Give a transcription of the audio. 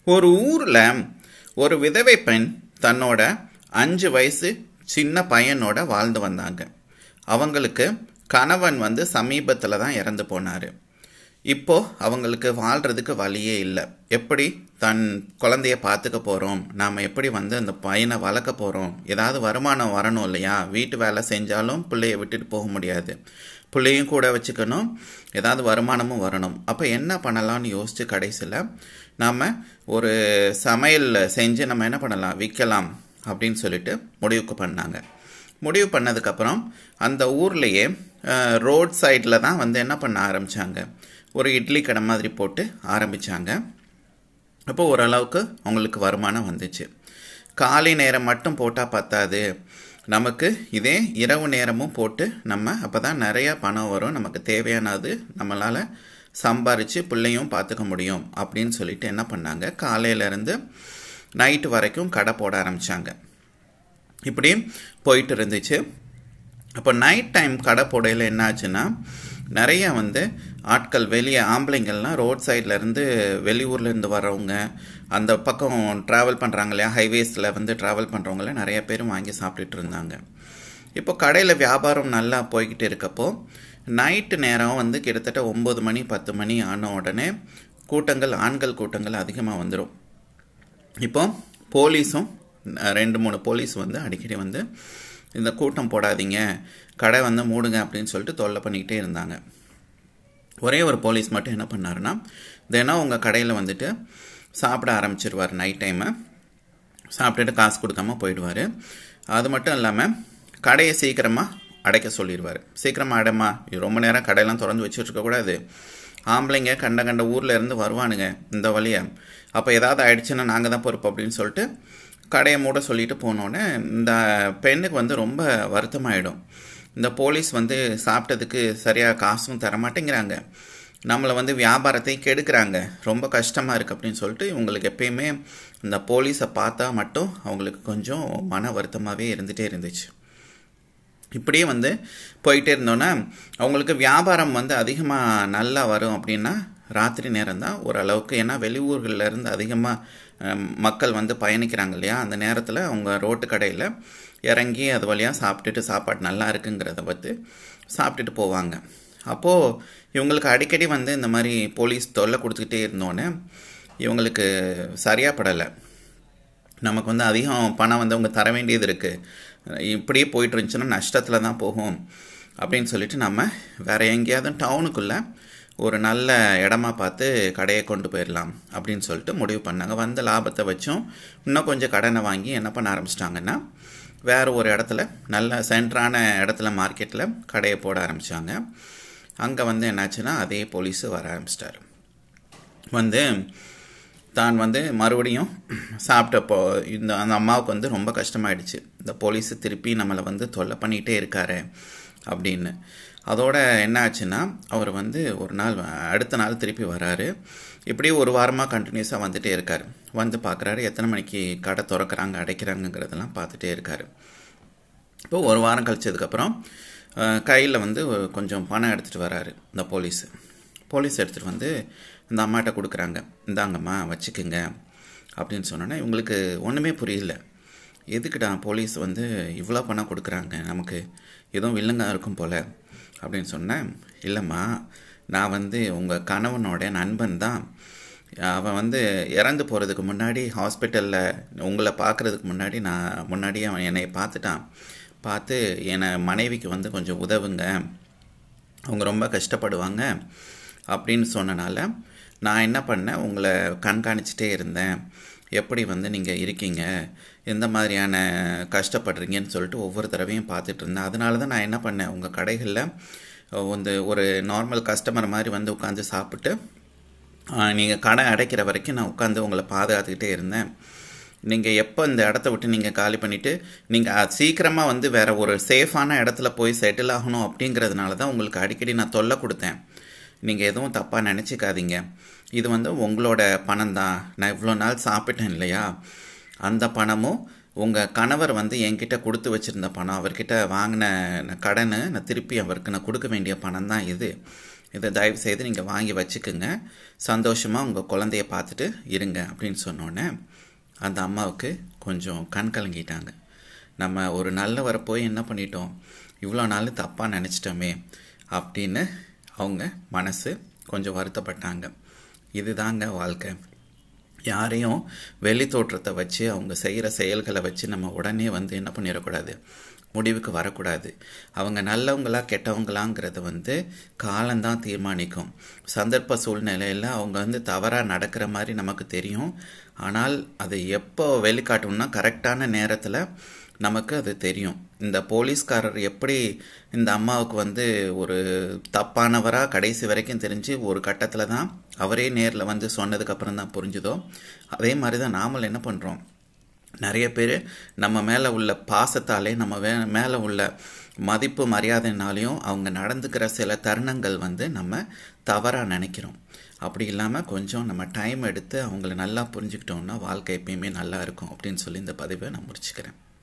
ஒரு ஊரில் ஒரு விதவை பெண் தன்னோட அஞ்சு வயசு சின்ன பையனோட வாழ்ந்து வந்தாங்க அவங்களுக்கு கணவன் வந்து சமீபத்தில் தான் இறந்து போனார் இப்போ அவங்களுக்கு வாழ்கிறதுக்கு வழியே இல்லை எப்படி தன் குழந்தைய பார்த்துக்க போகிறோம் நாம் எப்படி வந்து அந்த பையனை வளர்க்க போகிறோம் ஏதாவது வருமானம் வரணும் இல்லையா வீட்டு வேலை செஞ்சாலும் பிள்ளைய விட்டுட்டு போக முடியாது பிள்ளையும் கூட வச்சுக்கணும் ஏதாவது வருமானமும் வரணும் அப்போ என்ன பண்ணலாம்னு யோசித்து கடைசியில் நாம் ஒரு சமையல் செஞ்சு நம்ம என்ன பண்ணலாம் விற்கலாம் அப்படின்னு சொல்லிட்டு முடிவுக்கு பண்ணாங்க முடிவு பண்ணதுக்கப்புறம் அந்த ஊர்லேயே ரோட் சைடில் தான் வந்து என்ன பண்ண ஆரம்பித்தாங்க ஒரு இட்லி கடை மாதிரி போட்டு ஆரம்பித்தாங்க அப்போ ஓரளவுக்கு அவங்களுக்கு வருமானம் வந்துச்சு காலை நேரம் மட்டும் போட்டால் பத்தாது நமக்கு இதே இரவு நேரமும் போட்டு நம்ம அப்போ தான் நிறையா பணம் வரும் நமக்கு தேவையானது நம்மளால் சம்பாரித்து பிள்ளையும் பார்த்துக்க முடியும் அப்படின்னு சொல்லிட்டு என்ன பண்ணாங்க காலையிலேருந்து நைட்டு வரைக்கும் கடை போட ஆரம்பித்தாங்க இப்படி போயிட்டு இருந்துச்சு அப்போ நைட் டைம் கடை போடையில் என்ன ஆச்சுன்னா நிறைய வந்து ஆட்கள் வெளியே ஆம்பளைங்கள்லாம் ரோட் சைட்லேருந்து வெளியூர்லேருந்து வர்றவங்க அந்த பக்கம் ட்ராவல் பண்ணுறாங்க இல்லையா ஹைவேஸில் வந்து ட்ராவல் பண்ணுறவங்கள நிறைய பேர் வாங்கி சாப்பிட்டுட்டு இருந்தாங்க இப்போ கடையில் வியாபாரம் நல்லா போய்கிட்டு இருக்கப்போ நைட்டு நேரம் வந்து கிட்டத்தட்ட ஒம்பது மணி பத்து மணி ஆன உடனே கூட்டங்கள் ஆண்கள் கூட்டங்கள் அதிகமாக வந்துடும் இப்போ போலீஸும் ரெண்டு மூணு போலீஸ் வந்து அடிக்கடி வந்து இந்த கூட்டம் போடாதீங்க கடை வந்து மூடுங்க அப்படின்னு சொல்லிட்டு தொல்லை பண்ணிக்கிட்டே இருந்தாங்க ஒரே ஒரு போலீஸ் மட்டும் என்ன பண்ணாருன்னா தினம் உங்கள் கடையில் வந்துட்டு சாப்பிட ஆரம்பிச்சிருவார் நைட் டைமு சாப்பிட்டுட்டு காசு கொடுக்காம போயிடுவார் அது மட்டும் இல்லாமல் கடையை சீக்கிரமாக அடைக்க சொல்லிடுவார் சீக்கிரமாக அடைமா ரொம்ப நேரம் கடையெல்லாம் திறந்து வச்சுருக்கக்கூடாது ஆம்பளைங்க கண்ட கண்ட ஊரில் இருந்து வருவானுங்க இந்த வழியை அப்போ ஏதாவது ஆயிடுச்சுன்னா நாங்கள் தான் பொறுப்பு அப்படின்னு சொல்லிட்டு கடையை மூட சொல்லிட்டு போனோடனே இந்த பெண்ணுக்கு வந்து ரொம்ப வருத்தமாயிடும் இந்த போலீஸ் வந்து சாப்பிட்டதுக்கு சரியாக காசும் தரமாட்டேங்கிறாங்க நம்மளை வந்து வியாபாரத்தை கெடுக்கிறாங்க ரொம்ப கஷ்டமாக இருக்குது அப்படின்னு சொல்லிட்டு இவங்களுக்கு எப்பயுமே இந்த போலீஸை பார்த்தா மட்டும் அவங்களுக்கு கொஞ்சம் மன வருத்தமாகவே இருந்துகிட்டே இருந்துச்சு இப்படியே வந்து போயிட்டே இருந்தோன்னா அவங்களுக்கு வியாபாரம் வந்து அதிகமாக நல்லா வரும் அப்படின்னா ராத்திரி நேரம் தான் ஓரளவுக்கு ஏன்னா வெளியூர்களில் இருந்து அதிகமாக மக்கள் வந்து பயணிக்கிறாங்க இல்லையா அந்த நேரத்தில் அவங்க ரோட்டு கடையில் இறங்கி அது வழியாக சாப்பிட்டுட்டு சாப்பாடு நல்லா இருக்குங்கிறத பார்த்து சாப்பிட்டுட்டு போவாங்க அப்போது இவங்களுக்கு அடிக்கடி வந்து இந்த மாதிரி போலீஸ் தொல்லை கொடுத்துக்கிட்டே இருந்தோன்னே இவங்களுக்கு சரியாக படலை நமக்கு வந்து அதிகம் பணம் வந்து அவங்க தர வேண்டியது இருக்குது இப்படியே போயிட்டு இருந்துச்சுன்னா நஷ்டத்தில் தான் போகும் அப்படின்னு சொல்லிட்டு நம்ம வேறு எங்கேயாவது டவுனுக்குள்ளே ஒரு நல்ல இடமா பார்த்து கடையை கொண்டு போயிடலாம் அப்படின்னு சொல்லிட்டு முடிவு பண்ணாங்க வந்த லாபத்தை வச்சும் இன்னும் கொஞ்சம் கடனை வாங்கி என்ன பண்ண ஆரம்பிச்சிட்டாங்கன்னா வேறு ஒரு இடத்துல நல்ல சென்டரான இடத்துல மார்க்கெட்டில் கடையை போட ஆரம்பித்தாங்க அங்கே வந்து என்னாச்சுன்னா அதே போலீஸு வர ஆரம்பிச்சிட்டாரு வந்து தான் வந்து மறுபடியும் சாப்பிட்டப்போ இந்த அந்த அம்மாவுக்கு வந்து ரொம்ப கஷ்டமாயிடுச்சு இந்த போலீஸு திருப்பி நம்மளை வந்து தொல்லை பண்ணிகிட்டே இருக்காரு அப்படின்னு அதோட என்ன ஆச்சுன்னா அவர் வந்து ஒரு நாள் அடுத்த நாள் திருப்பி வராரு இப்படி ஒரு வாரமாக கண்டினியூஸாக வந்துகிட்டே இருக்கார் வந்து பார்க்குறாரு எத்தனை மணிக்கு கடை திறக்கிறாங்க அடைக்கிறாங்கங்கிறதெல்லாம் பார்த்துட்டே இருக்கார் இப்போ ஒரு வாரம் கழிச்சதுக்கப்புறம் கையில் வந்து கொஞ்சம் பணம் எடுத்துகிட்டு வராரு இந்த போலீஸு போலீஸ் எடுத்துகிட்டு வந்து இந்த அம்மாட்ட கொடுக்குறாங்க இந்தாங்கம்மா வச்சுக்குங்க அப்படின்னு சொன்னோன்னே இவங்களுக்கு ஒன்றுமே புரியல எதுக்குடா போலீஸ் வந்து இவ்வளோ பணம் கொடுக்குறாங்க நமக்கு எதுவும் வில்லங்க இருக்கும் போல் அப்படின்னு சொன்னேன் இல்லைம்மா நான் வந்து உங்கள் கணவனோட நண்பன் தான் அவன் வந்து இறந்து போகிறதுக்கு முன்னாடி ஹாஸ்பிட்டலில் உங்களை பார்க்குறதுக்கு முன்னாடி நான் முன்னாடியே அவன் என்னை பார்த்துட்டான் பார்த்து என்னை மனைவிக்கு வந்து கொஞ்சம் உதவுங்க அவங்க ரொம்ப கஷ்டப்படுவாங்க அப்படின்னு சொன்னனால நான் என்ன பண்ணேன் உங்களை கண்காணிச்சிட்டே இருந்தேன் எப்படி வந்து நீங்கள் இருக்கீங்க எந்த மாதிரியான கஷ்டப்படுறீங்கன்னு சொல்லிட்டு ஒவ்வொரு தடவையும் பார்த்துட்டு இருந்தேன் அதனால தான் நான் என்ன பண்ணேன் உங்கள் கடைகளில் வந்து ஒரு நார்மல் கஸ்டமர் மாதிரி வந்து உட்காந்து சாப்பிட்டு நீங்கள் கடை அடைக்கிற வரைக்கும் நான் உட்காந்து உங்களை பாதுகாத்துக்கிட்டே இருந்தேன் நீங்கள் எப்போ இந்த இடத்த விட்டு நீங்கள் காலி பண்ணிவிட்டு நீங்கள் சீக்கிரமாக வந்து வேறு ஒரு சேஃபான இடத்துல போய் செட்டில் ஆகணும் அப்படிங்கிறதுனால தான் உங்களுக்கு அடிக்கடி நான் தொல்லை கொடுத்தேன் நீங்கள் எதுவும் தப்பாக நினச்சிக்காதீங்க இது வந்து உங்களோட பணம் தான் நான் இவ்வளோ நாள் சாப்பிட்டேன் இல்லையா அந்த பணமும் உங்கள் கணவர் வந்து என்கிட்ட கொடுத்து வச்சுருந்த பணம் அவர்கிட்ட வாங்கின கடனை நான் திருப்பி அவருக்கு நான் கொடுக்க வேண்டிய பணம் தான் இது இதை தயவு செய்து நீங்கள் வாங்கி வச்சுக்குங்க சந்தோஷமாக உங்கள் குழந்தைய பார்த்துட்டு இருங்க அப்படின்னு சொன்னோன்னே அந்த அம்மாவுக்கு கொஞ்சம் கண் கலங்கிட்டாங்க நம்ம ஒரு நல்லவரை போய் என்ன பண்ணிட்டோம் இவ்வளோ நாள் தப்பாக நினச்சிட்டோமே அப்படின்னு அவங்க மனசு கொஞ்சம் வருத்தப்பட்டாங்க இதுதாங்க வாழ்க்கை யாரையும் வெளி தோற்றத்தை வச்சு அவங்க செய்கிற செயல்களை வச்சு நம்ம உடனே வந்து என்ன பண்ணிடக்கூடாது முடிவுக்கு வரக்கூடாது அவங்க நல்லவங்களா கெட்டவங்களாங்கிறத வந்து காலம்தான் தீர்மானிக்கும் சந்தர்ப்ப சூழ்நிலையில் அவங்க வந்து தவறாக நடக்கிற மாதிரி நமக்கு தெரியும் ஆனால் அது எப்போ வெளிக்காட்டணும்னா கரெக்டான நேரத்தில் நமக்கு அது தெரியும் இந்த போலீஸ்காரர் எப்படி இந்த அம்மாவுக்கு வந்து ஒரு தப்பானவராக கடைசி வரைக்கும் தெரிஞ்சு ஒரு கட்டத்தில் தான் அவரே நேரில் வந்து சொன்னதுக்கப்புறம் தான் புரிஞ்சுதோ அதே மாதிரி தான் நாமளும் என்ன பண்ணுறோம் நிறைய பேர் நம்ம மேலே உள்ள பாசத்தாலே நம்ம வே மேலே உள்ள மதிப்பு மரியாதைனாலையும் அவங்க நடந்துக்கிற சில தருணங்கள் வந்து நம்ம தவறாக நினைக்கிறோம் அப்படி இல்லாமல் கொஞ்சம் நம்ம டைம் எடுத்து அவங்கள நல்லா புரிஞ்சுக்கிட்டோம்னா வாழ்க்கை எப்பயுமே நல்லா இருக்கும் அப்படின்னு சொல்லி இந்த பதிவை நான் முடிச்சுக்கிறேன்